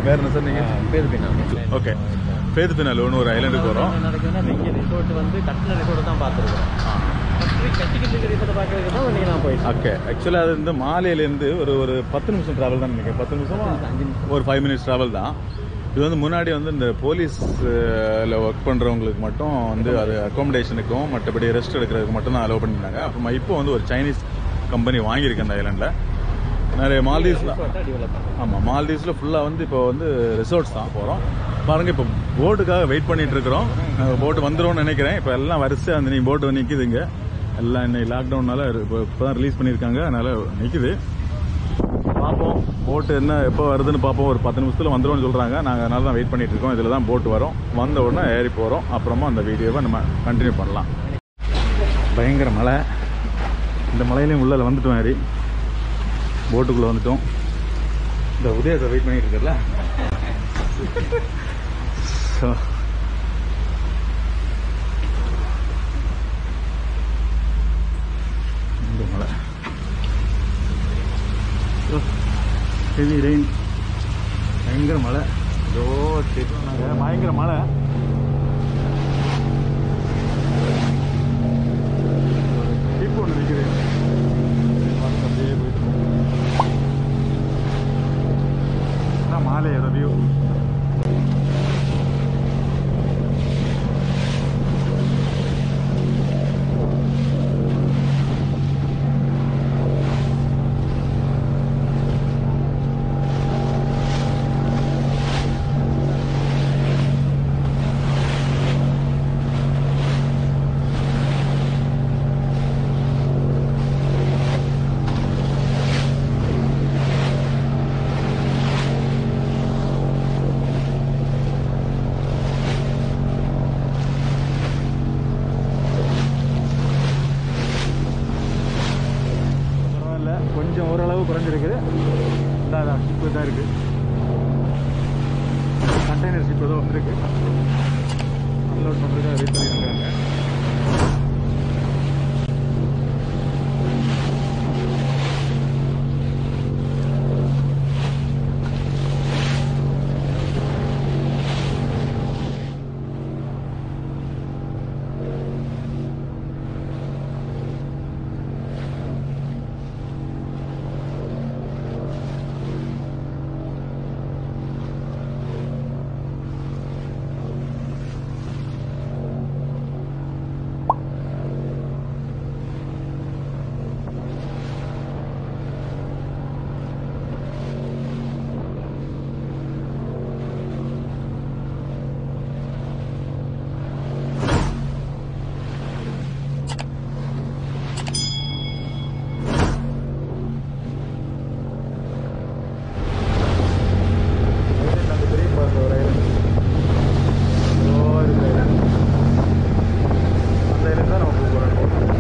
வேற என்ன சார் நீங்க பேர் பின்னா ஓகே பேது பின்னாலோன்னு ஒரு ஐலாண்டுக்கு போகிறோம் நடக்குதுன்னா இங்கே ரிசோர்ட் வந்து கட்டின ரிசோர்ட் தான் பார்த்துருக்கோம் கட்டிக்கிட்டு இருக்க ரிசோர்ட் பார்க்கறதுக்கு தான் இன்னைக்கு நான் போயிட்டேன் ஓகே ஆக்சுவலாக அது வந்து மாலையிலேருந்து ஒரு ஒரு பத்து நிமிஷம் ட்ராவல் தான் நினைக்கிறேன் பத்து நிமிஷமா ஒரு ஃபைவ் மினிட்ஸ் ட்ராவல் தான் இது வந்து முன்னாடி வந்து இந்த போலீஸில் ஒர்க் பண்ணுறவங்களுக்கு மட்டும் வந்து அது அக்காமடேஷனுக்கும் மற்றபடி ரெஸ்ட் எடுக்கிறதுக்கு மட்டும் தான் அலோவ் பண்ணியிருந்தாங்க அப்புறமா இப்போ வந்து ஒரு சைனீஸ் கம்பெனி வாங்கியிருக்கு அந்த ஐலாண்டில் நிறைய மால்தீவ்ஸ் டெவலப் ஆமாம் மால்தீவ்ஸில் ஃபுல்லாக வந்து இப்போ வந்து ரிசோர்ட்ஸ் தான் போகிறோம் பாருங்க இப்போ போட்டுக்காக வெயிட் பண்ணிட்டு இருக்கிறோம் போட்டு வந்துரும்னு நினைக்கிறேன் இப்போ எல்லாம் வரிசையாக அந்த நீ போட்டு நிற்குதுங்க எல்லாம் இன்னைக்கு லாக்டவுன்னால இப்போ இப்போ தான் ரிலீஸ் பண்ணியிருக்காங்க அதனால நிற்குது பார்ப்போம் போட்டு என்ன எப்போ வருதுன்னு பார்ப்போம் ஒரு பத்து நிமிஷத்தில் வந்துரும்னு சொல்கிறாங்க நாங்கள் அதனால தான் வெயிட் பண்ணிட்டு இருக்கோம் இதில் தான் போட்டு வரோம் வந்த உடனே ஏறி போகிறோம் அப்புறமா அந்த வீடியோவை நம்ம கண்டினியூ பண்ணலாம் பயங்கர மழை இந்த மலையிலையும் உள்ளே வந்துட்டோம் ஏறி போட்டுக்குள்ளே வந்துட்டோம் இந்த உதயத்தை வெயிட் பண்ணிட்டு இருக்கல ஸோ இந்த மழை ஹெவி ரெயின் பயங்கர மழை ஏதோ திட்டுனாங்க பயங்கர மழை இப்போ ஒன்று நிற்குது அப்படியே போயிட்டு இருக்கோம். அதான் மாலையோட வியூ பரவாயில்ல கொஞ்சம் ஓரளவு குறைஞ்சிருக்குது இந்த ஷிப்பு தான் இருக்கு கண்டெய்னர் ஷிப் ஏதோ வந்திருக்கு அன்லோட் பண்ணுறதுக்காக வெயிட் பண்ணியிருக்காங்க அந்த பெரிய பார்க்க ஒரு island. ஏதோ இருக்கு island. அந்த island தான் நம்ம போக போறோம்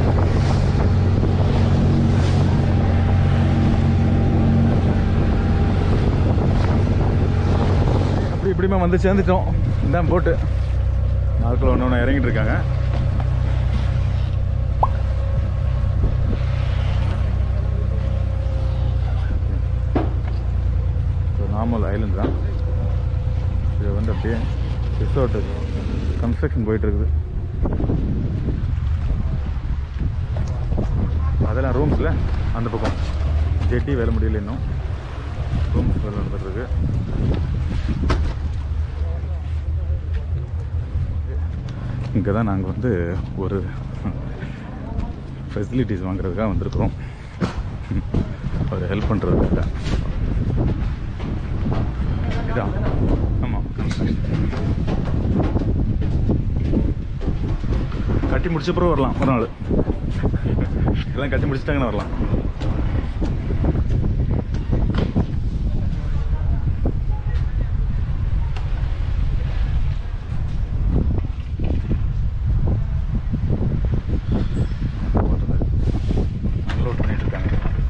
அப்படி இப்படிமா வந்து சேர்ந்துட்டோம் இதான் போட்டு நாட்கள் ஒன்று ஒன்று இறங்கிட்டு இருக்காங்க நார்மல் ஐலண்ட் தான் இது வந்து அப்படியே ரிசார்ட் கன்ஸ்ட்ரக்ஷன் போயிட்டு இருக்குது அதெல்லாம் ரூம்ஸில் அந்த பக்கம் ஜெட்டி வேலை முடியல இன்னும் ரூம்ஸ் வேலை நடந்துட்டு இருக்கு இங்கே தான் நாங்கள் வந்து ஒரு ஃபெசிலிட்டிஸ் வாங்குறதுக்காக வந்திருக்கிறோம் ஒரு ஹெல்ப் பண்ணுறதுக்காக இதான் ஆமாம் கட்டி முடிச்ச பிறகு வரலாம் ஒரு நாள் எல்லாம் கட்டி முடிச்சிட்டாங்கன்னா வரலாம் அன்லோட் பண்ணிட்டு இருக்காங்க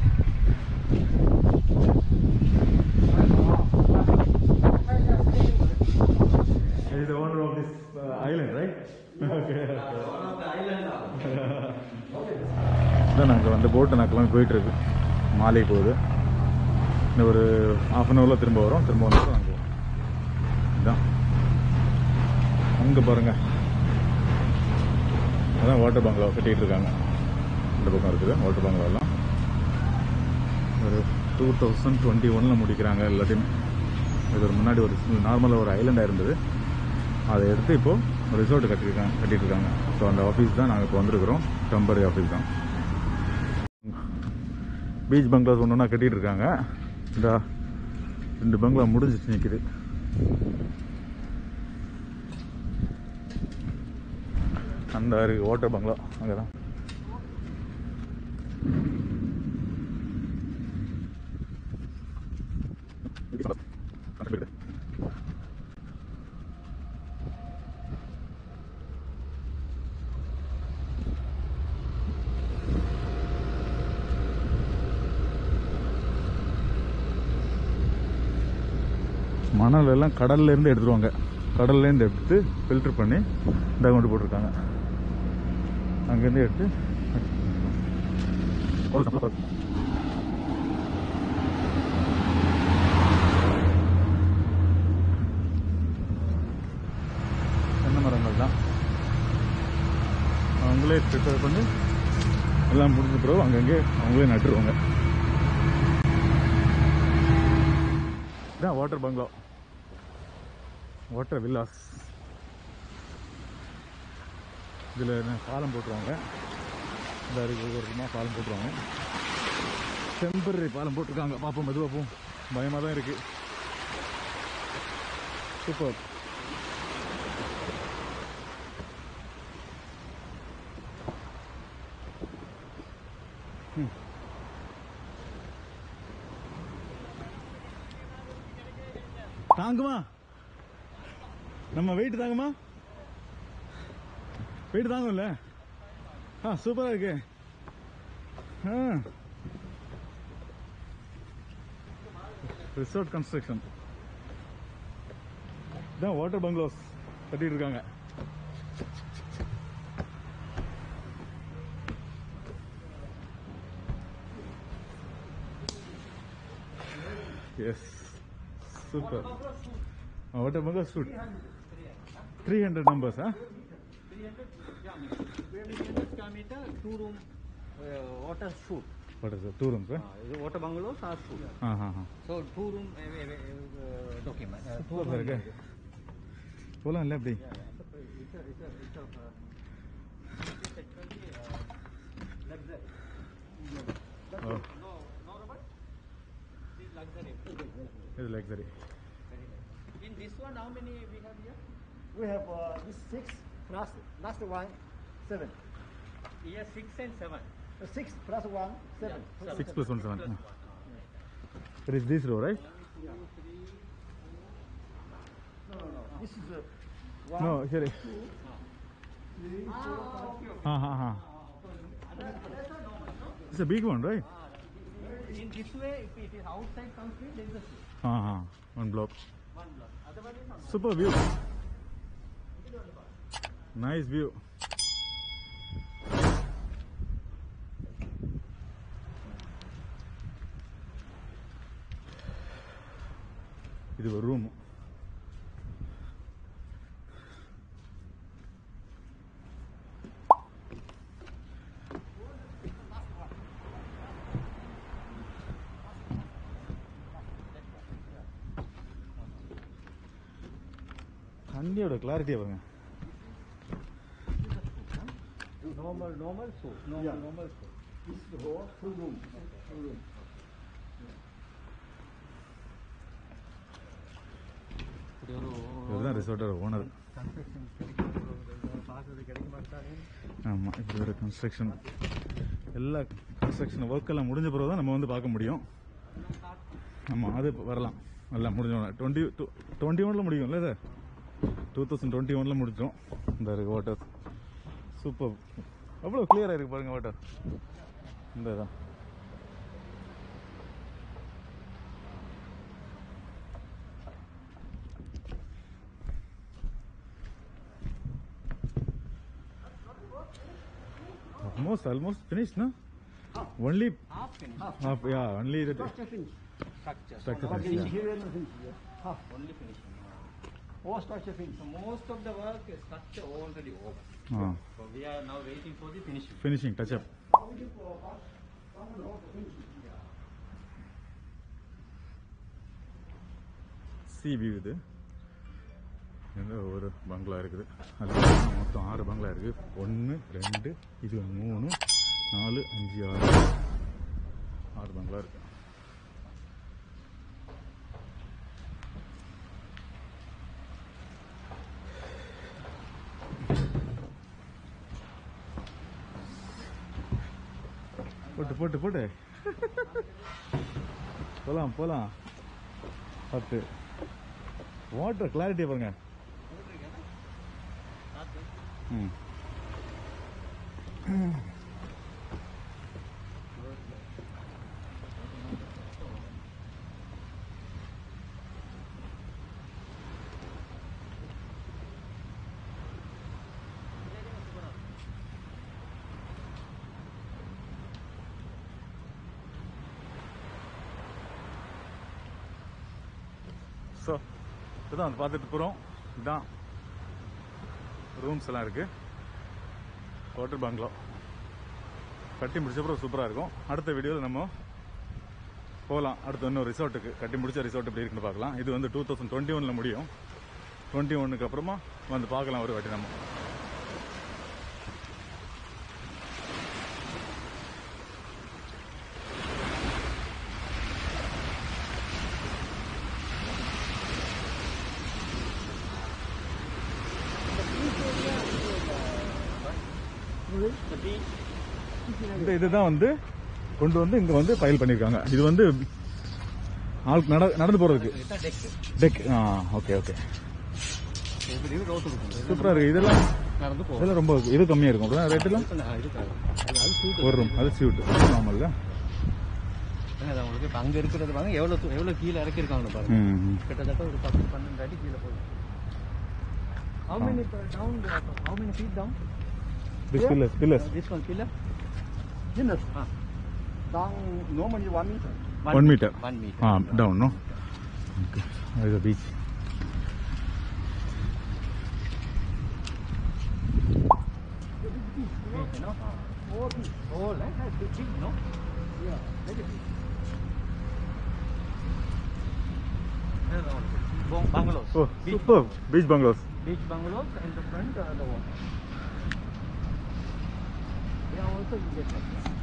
He's the owner of this uh, island, right? okay. இதான் நாங்கள் வந்து போட்டு நான் கிளம்பி போயிட்டு இருக்கு மாலை போகுது இன்னும் ஒரு ஹாஃப் அன் ஹவரில் திரும்ப வரோம் திரும்ப வந்து நாங்கள் தான் அங்கே பாருங்க அதான் வாட்டர் பங்களா கட்டிட்டு இருக்காங்க இந்த பக்கம் இருக்குது வாட்டர் பங்களாலாம் ஒரு டூ தௌசண்ட் டுவெண்ட்டி ஒனில் முடிக்கிறாங்க எல்லாத்தையுமே இது ஒரு முன்னாடி ஒரு நார்மலாக ஒரு ஐலண்டாக இருந்தது அதை எடுத்து இப்போ ரிசார்ட் கட்டிருக்காங்க கட்டிட்டு இருக்காங்க ஸோ அந்த ஆஃபீஸ் தான் நாங்கள் இப்போ வந்திருக்கிறோம் டெம்பரரி ஆஃபீஸ் தான் பீச் பங்களாஸ் ஒன்று ஒன்றா கட்டிட்டு இருக்காங்க இந்த ரெண்டு பங்களா முடிஞ்சிச்சு நிற்குது அந்த இருக்கு வாட்டர் பங்களா அங்கே தான் மணல் எல்லாம் கடல்ல இருந்து எடுத்துருவாங்க கடல்ல இருந்து எடுத்து ஃபில்டர் பண்ணி இந்த கொண்டு போட்டிருக்காங்க அங்கேருந்து எடுத்து தென்னை மரங்கள் தான் அவங்களே ப்ரிப்பேர் பண்ணி எல்லாம் முடிஞ்ச பிறகு அங்கங்கே அவங்களே நட்டுருவாங்க இதான் வாட்டர் பங்களா வாட்டர் வில்லாஸ் இதில் என்ன பாலம் போட்டுருவாங்க இந்த அருகே ஒவ்வொரு இடமா பாலம் போட்டுருவாங்க டெம்பரரி பாலம் போட்டிருக்காங்க பார்ப்போம் மெதுவாக பார்ப்போம் பயமாக தான் இருக்குது சூப்பர் தாங்குமா நம்ம வெயிட் தாங்குமா வெயிட் தாங்கும்ல ஆ சூப்பரா இருக்கு ஆ ரிசார்ட் கன்ஸ்ட்ரக்ஷன் இதான் வாட்டர் பங்களோஸ் கட்டிட்டு இருக்காங்க yes super water bungalows foot three hundred numbers ஆ 300 square meter, two room uh, water shoot. Water sir two room sir Uh, இது water bungalows are shoot. ஆ ஆ ஆ So two room uh, uh, uh, document. Uh, two super இருக்கு போகலாம் இல்லை அப்படி It's a, it's a, it's a, uh, it's actually uh, luxury. ஓ No, no, Robert? This is luxury. இது luxury Very nice. In this one, how many we have here? We have uh, this six plus last one seven. Here six and seven. Uh, six plus one seven. Yeah, six plus one seven Plus one. It is this row right No, no, no. This is uh, one, no சரி three, four, five. ಹಾಂ ಹಾಂ ಹಾಂ it's a big one right In this way, if it is outside complete, there is a shoot. ಹಾಂ ಹಾಂ one block One block. Otherwise, it's not. Super view nice view இது ஒரு room தண்ணியோட கிளாரிட்டியை பாருங்க Normal, normal shoot. Normal, normal shoot. This is the whole full room. Full room. இப்படி ஒரு இவர் தான் ரிசார்ட்டோட ஓனர் கன்ஸ்ட்ரக்ஷன் பார்க்கறது கிடைக்க மாட்டாங்க ஆமாம் இப்படி ஒரு கன்ஸ்ட்ரக்ஷன் எல்லா கன்ஸ்ட்ரக்ஷன் ஒர்க் எல்லாம் முடிஞ்ச பிறகு தான் நம்ம வந்து பார்க்க முடியும் ஆமாம் அது இப்ப வரலாம் எல்லாம் முடிஞ்சோம் டுவெண்ட்டி டூ டுவெண்ட்டி ஒனில் முடியும்ல சார் டூ தௌசண்ட் டுவெண்ட்டி ஒனில் முடிஞ்சோம் இந்த இருக்கு வாட்டர் சூப்பர் எவ்வளோ கிளியராக இருக்கு பாருங்க வாட்டர் இந்த இதான் almost almost finished no only half finish half yeah only the Structure finish. structure structure Okay, finished, yeah. interior no finish. Yeah. Half. only finishing All structure finished. So most of the work is structure already over. ஆ So we are now waiting for the finishing. Finishing touch up sea view இது இங்க ஒரு பங்களா இருக்குது அது மொத்தம் ஆறு பங்களா இருக்கு ஒன்று ரெண்டு இது மூணு நாலு அஞ்சு ஆறு ஆறு பங்களா இருக்கு போட்டு போட்டு போட்டு போலாம் போலாம் பத்து வாட்டர் கிளாரிட்டி பாருங்க ம் ஸோ இதுதான் வந்து பார்த்துட்டு போகிறோம் இதுதான் ரூம்ஸ் எல்லாம் இருக்கு ஹோட்டல் பங்களா கட்டி முடிச்சப்பறம் சூப்பராக இருக்கும் அடுத்த வீடியோவில் நம்ம போகலாம் அடுத்த இன்னும் ரிசார்ட்டுக்கு கட்டி முடிச்ச ரிசார்ட் எப்படி இருக்குன்னு பார்க்கலாம் இது வந்து டூ தௌசண்ட் டுவெண்ட்டி ஒனில் முடியும் டுவெண்ட்டி ஒன்னுக்கு அப்புறமா வந்து பார்க்கலாம் ஒரு வாட்டி நம்ம The beach. இந்த இதுதான் வந்து கொண்டு வந்து இங்க வந்து ஃபைல் பண்ணிருக்காங்க இது வந்து ஆள் நட நடந்து போறதுக்கு It's a deck. டெக் ஆ ஓகே ஓகே இது ரோட்டு இருக்கும் சூப்பரா இருக்கு இதெல்லாம் நடந்து போகும் இதெல்லாம் ரொம்ப இது கம்மியா இருக்கும் ரேட்டெல்லாம் இருக்காது அது சூட் ஒரு ரூம் அது சியூட் நார்மல்ல அது உங்களுக்கு இப்ப அங்க இருக்கிறது பாருங்க எவ்வளவு தூ- எவ்வளவு கீழே இறக்கிருக்காங்க பாருங்க ம் கிட்டத்தட்ட ஒரு பத்து பன்னெண்டு அடி கீழே போகுது How many per- down? there? How many feet down? This pillars pillars This one pillar? Yes. Ah. Down normally one meter. One meter. One meter. ஆ டவுன் நோ ஓகே அது beach Big, no? Four feet. Oh, like that, big, big, no? Yeah. Like a feet. There's all Bung- Bungalows. ஓ Beach, super beach bungalows beach bungalows and the front uh, the water. Yeah, also you get like that.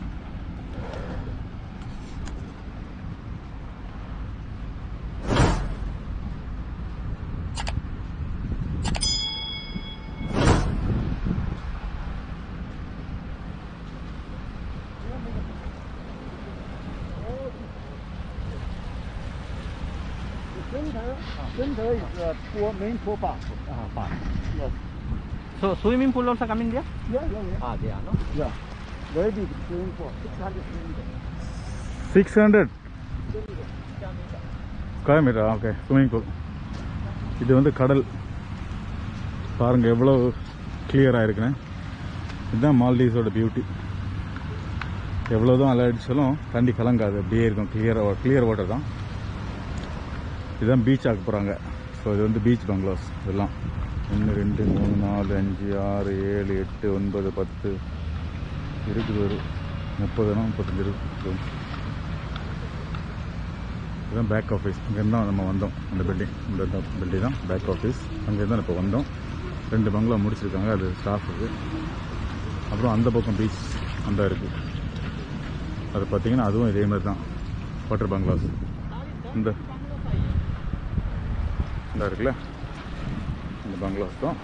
The center, center is uh, pool, main pool park. Ah, park. Yes. So swimming pool also coming there? Yeah, yeah, yeah. Ah, there, no? Yeah. Very big swimming pool, 600 meters. Six hundred square metre okay swimming pool இது வந்து கடல் பாருங்க எவ்வளோ கிளியராக இருக்குன்னு இதுதான் மால்டீவ்ஸோட beauty எவ்வளோதான் அலை அடிச்சாலும் தண்ணி கலங்காது அப்படியே இருக்கும் கிளியராக கிளியர் வாட்டர் தான் இதுதான் பீச் ஆக்க போகிறாங்க ஸோ இது வந்து பீச் பங்களாஸ் இதெல்லாம் ஒன்று ரெண்டு மூணு நாலு அஞ்சு ஆறு ஏழு எட்டு ஒன்பது பத்து இருக்குது ஒரு முப்பது முப்பத்தஞ்சு இருக்கு இதுதான் பேக் ஆஃபீஸ் இங்கேருந்து தான் நம்ம வந்தோம் அந்த பில்டிங் இந்த பில்டிங் தான் பேக் ஆஃபீஸ் அங்கேருந்து தான் இப்போ வந்தோம் ரெண்டு பங்களா முடிச்சிருக்காங்க அது ஸ்டாஃபுக்கு அப்புறம் அந்த பக்கம் பீச் அந்த இருக்குது அது பார்த்தீங்கன்னா அதுவும் இதே மாதிரி தான் வாட்டர் பங்களாஸ் இந்த இந்த இருக்குல்ல இந்த பங்களாஸ் தான்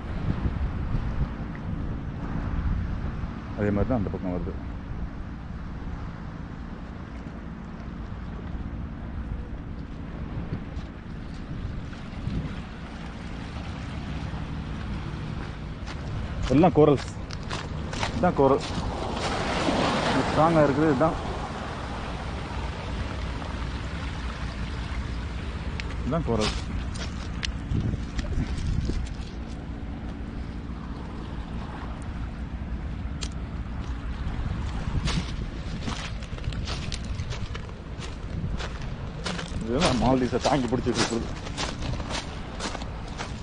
அதே மாதிரி தான் அந்த பக்கம் வருது எல்லாம் கோரல்ஸ் இதுதான் கோரல் ஸ்ட்ராங்காக இருக்குது இதுதான் இதுதான் கோரல் இதுதான் மால்டீஸை தாங்கி பிடிச்சிட்டு இருக்குது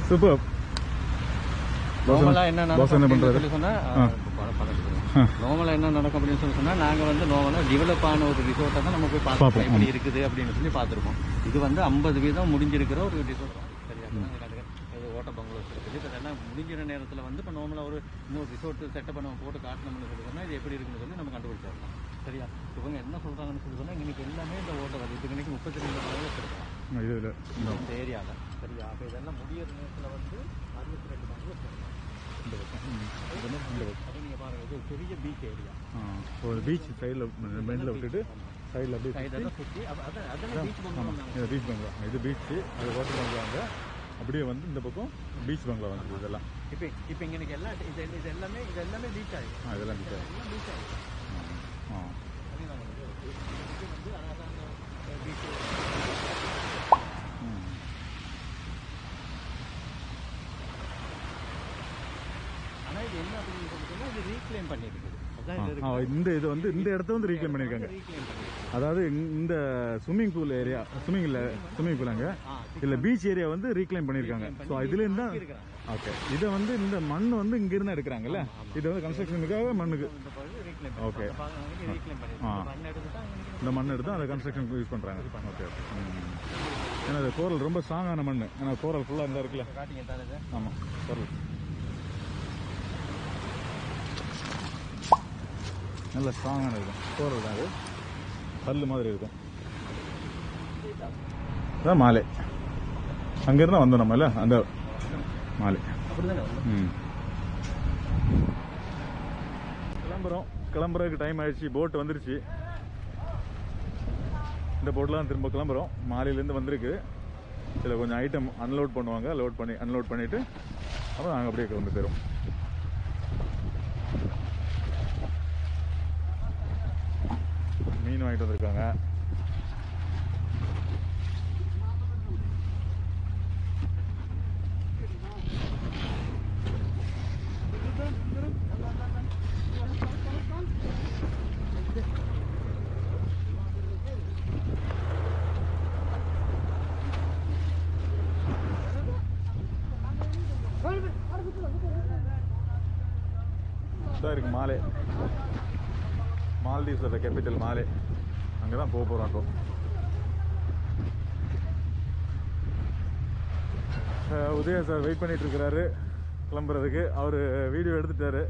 சூப்பர் நார்மலா என்ன பாஸ் நடக்கும் என்ன அப்படின்னு பண்றாரு சொல்லி சொன்னா ஆ. ஆ. நார்மலா என்ன நடக்கும் அப்படின்னு சொல்லி சொன்னா நாங்க வந்து நார்மலா டெவலப் ஆன ஒரு ரிசோர்ட்டை தான் நம்ம போய் பார்ப்போம், பார்ப்போம் எப்படி இருக்குது அப்படின்னு சொல்லி பார்த்துருப்போம் இது வந்து ஐம்பது வீதம் முடிஞ்சிருக்கிற ஒரு ரிசோர்ட் சரியா நாங்க அதுக்கு இது ஓட்ட பங்களோஸ் இருக்குது இப்போ இதெல்லாம் முடிஞ்சிற நேரத்தில் வந்து இப்போ நார்மலாக ஒரு இன்னொரு ரிசோர்ட் செட்டப் பண்ண போட்டு காட்டணும்னு சொல்லி சொன்னா இது எப்படி இருக்குன்னு சொல்லி நம்ம கண்டுபிடிச்சிடலாம் சரியா இவங்க என்ன சொல்றாங்கன்னு சொல்லி சொன்னா இன்னைக்கு எல்லாமே இந்த ஓட்ட வந்து இதுக்கு இன்னைக்கு முப்பத்தி ரெண்டு நாள் வச்சிருக்கோம் இது இல்லை இந்த ஏரியாவில் சரியா அப்போ இதெல்லாம் முடியிற நேரத்தில் வந்து அறுபத்தி ரெண்டு நாள் வச்சிருக்கோம் இந்த பக்கம் ம். இதெல்லாம் இந்த பக்கம் அப்போ நீங்கள் பாருங்க இது ஒரு பெரிய பீச் ஏரியா ஆ ஒரு பீச் சைடில் மெயினில் விட்டுட்டு சைடில் அப்படியே சுத்தி- இதெல்லாம் சுற்றி அப்போ அதான் அதெல்லாம் பீச் ஆமா, பண்ணுவாங்க இது பீச் பங்களா இது பீச் அது ஹோட்டல் பங்களாங்க அப்படியே வந்து இந்த பக்கம் பீச் பங்களா வந்து இதெல்லாம் இப்போ இப்போ இங்கே எனக்கு எல்லாம் இது இது எல்லாமே இது எல்லாமே பீச் ஆகிடும் ஆ இதெல்லாம் பீச் எல்லாம் பீச் ஆகிடும் ஆ அதுதான் வந்து இது வந்து அழகான பீச் ம். ஆனால் இது என்ன அப்படின்னு சொல்லி சொன்னா இது ரீக்ளைம் பண்ணியிருக்குது அதான் இது ஆ, இந்த இது வந்து இந்த இடத்த வந்து ரீக்ளைம் பண்ணியிருக்காங்க ரீக்ளைம் பண்ணியிருக்கு அதாவது இந்த- இந்த ஸ்விம்மிங் பூல் ஏரியா ஸ்விம்மிங் இல்லை ஸ்விம்மிங் பூல் அங்கே ஆ இல்லை பீச் ஏரியா வந்து ரீக்ளைம் பண்ணியிருக்காங்க ஸோ இதுலேருந்து தான் இருக்கிறாங்க ஓகே இதை வந்து இந்த மண் வந்து இங்கிருந்து எடுக்கிறாங்கல்ல இது வந்து கன்ஸ்ட்ரக்ஷனுக்காக மண்ணுக்கு இந்த பகுதி ரீக்ளைம் Okay. ரீக்ளைம் ஆ. பண்ணியிருக்கு மண் எடுத்து தான் அங்கே இந்த மண் எடுத்து அதை கன்ஸ்ட்ரக்ஷனுக்கு யூஸ் பண்ணுறாங்க ஓகே ம். ஏன்னா அது கோரல் ரொம்ப ஸ்ட்ராங்கான மண் ஏன்னா கோரல் ஃபுல்லாக இருந்தா இருக்குல்ல காட்டிங்க தானே இது ஆமாம் கோரல் நல்ல ஸ்ட்ராங்கான இருக்கும் கோரல் தான் அது கல் மாதிரி இருக்கும் அதான் மாலை அங்கேருந்து வந்தோம் நம்ம இல்லை அந்த மாலை அப்படிதானே ம் கிளம்புறோம் கிளம்புறதுக்கு டைம் ஆயிடுச்சு போட் வந்துருச்சு இந்த போட்டில் தான் திரும்ப கிளம்புறோம் மாலையிலேருந்து வந்திருக்கு இதில் கொஞ்சம் ஐட்டம் அன்லோட் பண்ணுவாங்க லோட் பண்ணி அன்லோட் பண்ணிவிட்டு அப்புறம் நாங்கள் அப்படியே கிளம்பி போயிடும் மீன் வாங்கிட்டு வந்திருக்காங்க இதாக இருக்கு மாலே மால்தீவ்ஸோட கேபிட்டல் மாலே அங்கே தான் போக போகிறோம் இப்போ அஹ் உதயா சார் வெயிட் பண்ணிட்டு இருக்கிறாரு கிளம்புறதுக்கு அவர் வீடியோ எடுத்துட்டாரு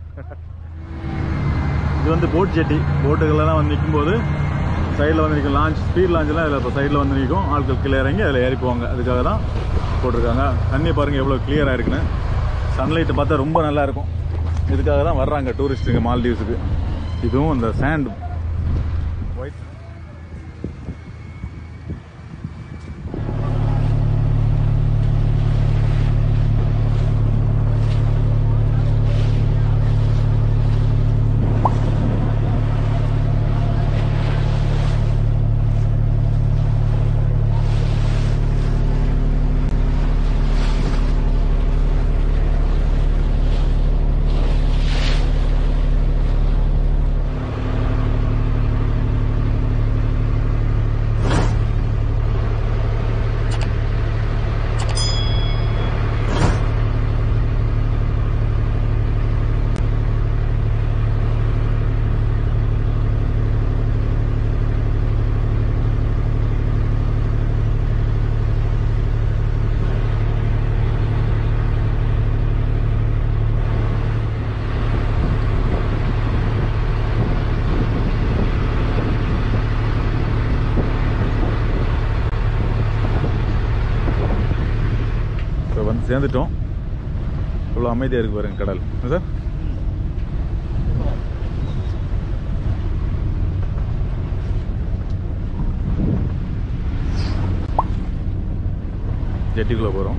இது வந்து போட் ஜெட்டி போட்டுகள்லாம் வந்து நிற்கும்போது சைடில் வந்து நிற்கும் லான்ச் ஸ்பீட் லான்ச்லாம் இதில் இப்போ சைடில் வந்து நிற்கும் ஆட்கள் கீழே இறங்கி அதில் ஏறி போவாங்க அதுக்காக தான் போட்டிருக்காங்க தண்ணி பாருங்கள் எவ்வளோ கிளியராக இருக்குன்னு சன்லைட்டு பார்த்தா ரொம்ப நல்லா இருக்கும் இதுக்காக தான் வர்றாங்க டூரிஸ்ட்டுங்க மால்தீவ்ஸுக்கு இதுவும் இந்த சேண்ட் ஒயிட் இப்போ வந்து சேர்ந்துட்டோம் இவ்வளோ அமைதியாக இருக்கு பாருங்க கடல் என்ன சார் ஜெட்டிக்குள்ளே போகிறோம்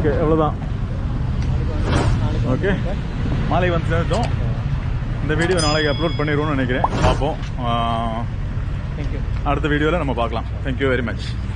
ஓகே அவ்வளோதான் ஓகே மாலை வந்து சேர்ந்துட்டோம் இந்த வீடியோ நாளைக்கு அப்லோட் பண்ணிடுவோம்னு நினைக்கிறேன் பார்ப்போம் ஆஹ், தேங்க்யூ அடுத்த வீடியோவில் நம்ம பார்க்கலாம் தேங்க்யூ வெரி மச்